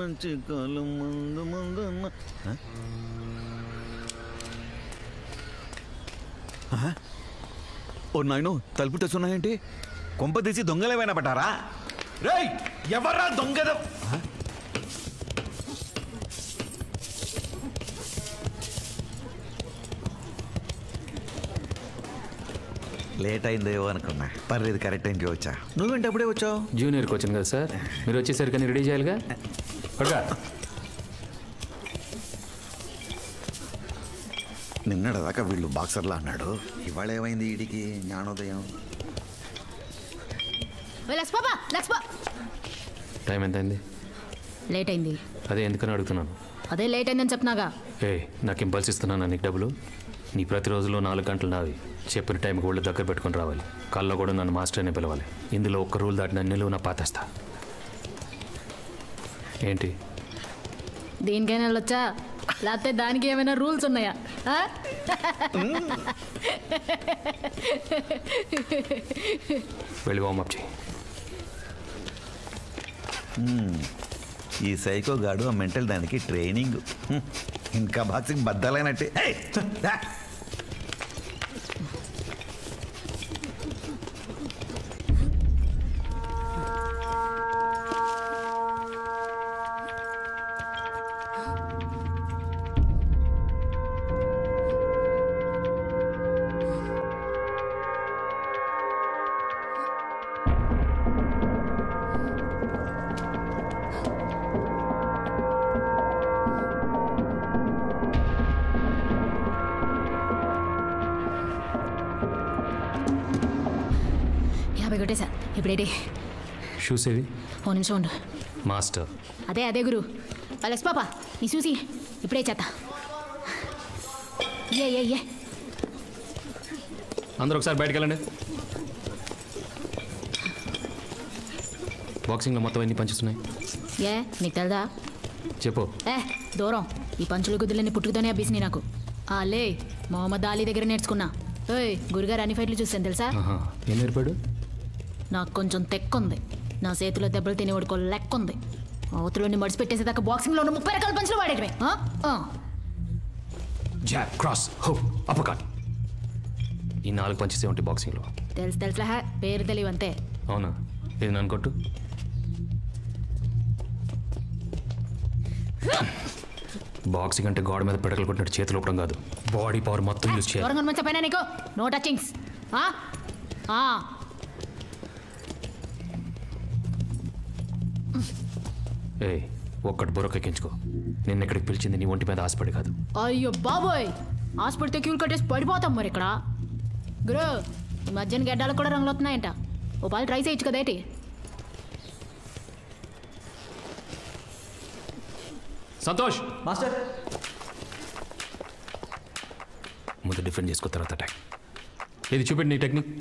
మంచి కాలం ముందు ముందున్న ఆ? ఆ? ఓ నాయనో తలుపు తెచ్చున్నాయేంటి కొంప తీసి దొంగలేమైనా పట్టారా రేయ్ ఎవర్రా దొంగలు లేట్ అయిందేమో అనుకున్నా పర్లేదు కరెక్ట్ టైంకి వచ్చా నువ్వేంటి అప్పుడే వచ్చావు జూనియర్కి వచ్చింది కదా సార్ మీరు వచ్చేసరికి రెడీ చేయాలిగా పడుగా నిన్నటిదాకా వీళ్ళు బాక్సర్లా అన్నాడు ఇవాళ ఏమైంది వీడికి జ్ఞానోదయం లక్స్ పాపా లక్స్ పా టైం ఎంత అయింది లేట్ అయింది అదే ఎందుకని అడుగుతున్నాను అదే లేట్ అయిందని చెప్తున్నాగా ఏ నాకు ఇంపల్స్ ఇస్తున్నాను నీకు డబ్బులు నీ ప్రతిరోజులో నాలుగు గంటలు నావి చెప్పిన టైంకి ఒళ్ళు దగ్గర పెట్టుకొని రావాలి కల్లో కూడా నన్ను మాస్టర్ని పిలవాలి ఇందులో ఒక్క రూల్ దాటిన నిలువు నా పాతేస్తా ఏంటి దీనికైనా వెళ్ళొచ్చా లేకపోతే దానికి ఏమైనా రూల్స్ ఉన్నాయా ఆ? వెళ్ళి వామప్ చేయి ఈ సైకో గాడు ఆ మెంటల్ దానికి ట్రైనింగ్ హ్మ్. ఇంకా బాక్సింగ్ బద్దలైనట్టే ఏయ్! రా. యాభై కొట్టేశా ఇప్పుడేటి షూస్ ఏవి ఓ నిమిషం ఉండు మాస్టర్ అదే అదే గురు లక్స్ పాపా నీ చూసి ఇప్పుడే చేత ఏ ఏ ఏ అందరూ ఒకసారి బయటకు వెళ్ళండి బాక్సింగ్లో మొత్తం ఎన్ని పంచుతున్నాయి ఏ నీకు తెలదా చెప్పు ఏ దూరం ఈ పంచులు గుద్దులన్నీ పుట్టుకుతోనే అబ్బేసినాయి నాకు ఆ లే మొహమ్మద్ అలీ దగ్గర నేర్చుకున్నా ఏయ్ గురుగారు అన్ని ఫైట్లు చూసాను తెలుసా ఆహా ఏం నేర్పాడు నాకు కొంచెం తెక్కుంది నా చేతిలో దెబ్బలు తినేవాడుకో లెక్క ఉంది అవతలని మడిచి పెట్టేసేదాకా బాక్సింగ్లో ఉన్న ముప్పై రకాల పంచులు వాడేటమే ఆ? ఆ. జాబ్ క్రాస్ హో అపకాట్ ఈ నాలుగు పంచేసే ఉంటాయి బాక్సింగ్లో తెలుసు తెలుసులే హే, పేరు తెలియవు అంతే అవునా ఇది నన్ను కొట్టు బాక్సింగ్ అంటే గోడ మీద పిడకలు కొట్టినట్టు చేతులు ఊపడం కాదు బాడీ పవర్ మొత్తం యూజ్ చేయాలి దూరంగా మంచి పైన నీకు నో టచింగ్స్ ఆ? ఆ. ఏ ఒక్కటి బుర్రకెక్కించుకో నిన్న ఇక్కడికి పిలిచింది నీ ఒంటి మీద ఆశపడి కాదు అయ్యో బాబోయ్ హాస్పిటల్తో క్యూలు కట్టేసి పడిపోతాం మరి ఇక్కడ గురు ఈ మధ్యన గడ్డాలకు కూడా రంగులు వస్తున్నాయంట ఓ పాలు ట్రై చేయొచ్చు కదేటి సంతోష్ మాస్టర్ ముందు డిఫెండ్ చేసుకో తర్వాత అటాక్ ఇది చూపెట్టి నీ టెక్నిక్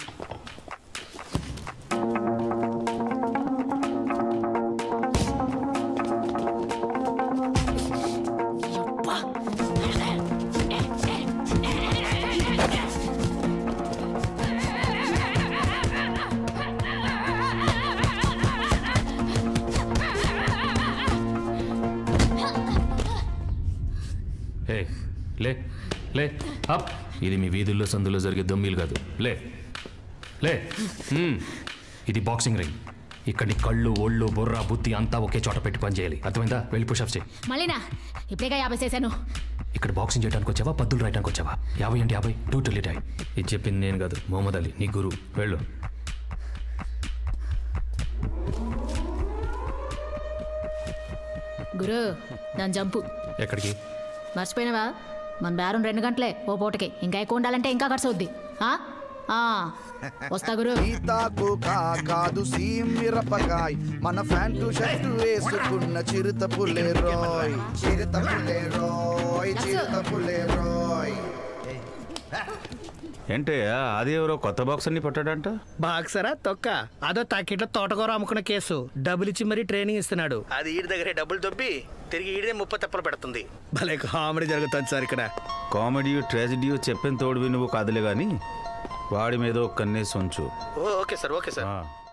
ఏ లే లే అప్ ఇది మీ వీధుల్లో సందులో జరిగే దొమ్మీలు కాదు లే లే మ్మ్. ఇది బాక్సింగ్ రింగ్ ఇక్కడ నీ కళ్ళు ఒళ్ళు బుర్ర బుద్ధి అంతా ఒకే చోట పెట్టి పని చేయాలి అర్థమైందా వెళ్ళి పుషప్స్ చేయి మళ్ళీనా ఇప్పుడేగా యాభై చేశాను ఇక్కడ బాక్సింగ్ చేయడానికి వచ్చావా పద్దులు రాయడానికి వచ్చావా యాభై అంటే యాభై టూ టెల్ ఇట్ ఇది చెప్పింది నేను కాదు మొహమ్మద్ అలీ నీ గురు వెళ్ళు గురు దాని జంపు ఎక్కడికి మర్చిపోయినావా మన బేరం రెండు గంటలే ఓ పూటకి ఇంకా ఎక్కువ ఉండాలంటే ఇంకా ఖర్చు అవుద్ది ఆ? ఆ. వస్తా గురు సీతాకు కాదు సీమ్ మిరపకాయ్ మన ఫ్యాంటు షర్టు వేసుకున్న చిరుత పులేరోయ్ చిరుత పులేరోయ్ చిరుత పులేరోయ్ ఏంటే అది ఎవరో కొత్త బాక్స్ అన్ని పట్టాడంట బాక్సరా తొక్క అదో తాకిట్లో తోటకూర అమ్ముకున్న కేసు డబ్బులు ఇచ్చి మరీ ట్రైనింగ్ ఇస్తున్నాడు అది ఈడి దగ్గరే డబ్బులు దొబ్బి తిరిగి ఈడే ముప్ప తెప్పలు పెడుతుంది భలే కామెడీ జరుగుతుంది సార్ ఇక్కడ కామెడీ ట్రాజిడీ చెప్పిన తోడువి నువ్వు కాదులే గాని వాడి మీద ఒక కన్నేసి ఉంచు ఓ ఓకే సార్ ఓకే సార్ ఆ.